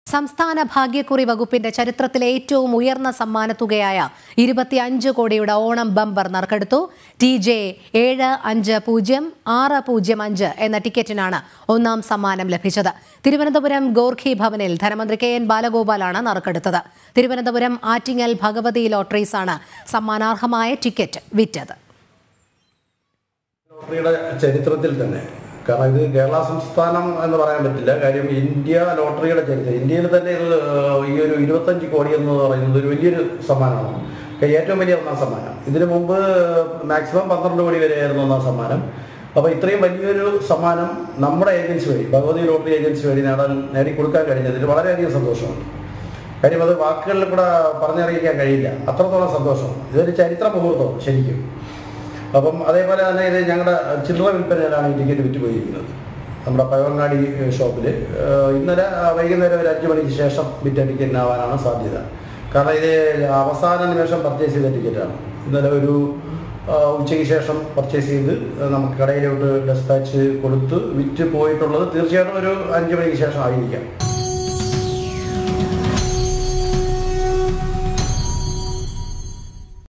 സംസ്ഥാന ഭാഗ്യക്കുറി വകുപ്പിന്റെ ചരിത്രത്തിലെ ഏറ്റവും ഉയർന്ന സമ്മാനത്തുകയായ ഇരുപത്തിയഞ്ച് കോടിയുടെ ഓണം ബമ്പർ നറുക്കെടുത്തു ടി ജെ ഏഴ് അഞ്ച് പൂജ്യം ആറ് പൂജ്യം അഞ്ച് എന്ന ടിക്കറ്റിനാണ് ഒന്നാം സമ്മാനം ലഭിച്ചത് തിരുവനന്തപുരം ഗോർഖി ഭവനിൽ ധനമന്ത്രി കെ എൻ ബാലഗോപാലാണ് നറുക്കെടുത്തത് തിരുവനന്തപുരം ആറ്റിങ്ങൽ ഭഗവതി ലോട്ടറീസാണ് സമ്മാനാർഹമായ ടിക്കറ്റ് വിറ്റത് ലോട്ടറിയുടെ ചരിത്രത്തിൽ തന്നെ കാരണം ഇത് കേരള സംസ്ഥാനം എന്ന് പറയാൻ പറ്റില്ല കാര്യം ഇന്ത്യ ലോട്ടറിയുടെ ചരിത്രം ഇന്ത്യയിൽ തന്നെ ഇത് ഏഹ്, ഈ ഒരു ഇരുപത്തഞ്ച് കോടി എന്ന് പറയുന്നത് ഒരു വലിയൊരു സമ്മാനമാണ് ക- ഏറ്റവും വലിയ ഒന്നാം സമ്മാനം ഇതിനു മുമ്പ് മാക്സിമം പന്ത്രണ്ട് കോടി വരെയായിരുന്നു ഒന്നാം സമ്മാനം അപ്പോൾ ഇത്രയും വലിയൊരു സമ്മാനം നമ്മുടെ ഏജൻസി വഴി ഭഗവതി ലോട്ടറി ഏജൻസി വഴി നേടാൻ നേടിക്കൊടുക്കാൻ കഴിഞ്ഞതിൽ വളരെയധികം സന്തോഷമുണ്ട് കാര്യം അത് വാക്കുകളിൽ കൂടെ പറഞ്ഞറിയിക്കാൻ കഴിയില്ല അത്രത്തോളം സന്തോഷമാണ് ഇതൊരു ചരിത്ര മുഹൂർത്തമാണ് ശരിക്കും അപ്പം അതേപോലെ തന്നെ ഇത് ഞങ്ങളുടെ ചില്ലറ വിൽപ്പനയിലാണ് ഈ ടിക്കറ്റ് വിറ്റ് പോയിരിക്കുന്നത് നമ്മുടെ പഴവങ്ങാടി ഷോപ്പിൽ ഇന്നലെ വൈകുന്നേരം ഒരു അഞ്ച് മണിക്ക് ശേഷം വിറ്റ ടിക്കറ്റിനാവാനാണ് സാധ്യത കാരണം ഇത് അവസാന നിമിഷം പർച്ചേസ് ചെയ്ത ടിക്കറ്റാണ് ഇന്നലെ ഒരു ആ, ഉച്ചയ്ക്ക് ശേഷം പർച്ചേസ് ചെയ്ത് നമുക്ക് കടയിലോട്ട് ഡെസ്പാച്ച് കൊടുത്ത് വിറ്റ് പോയിട്ടുള്ളത് തീർച്ചയായിട്ടും ഒരു അഞ്ച് മണിക്ക് ശേഷം ആയിരിക്കാം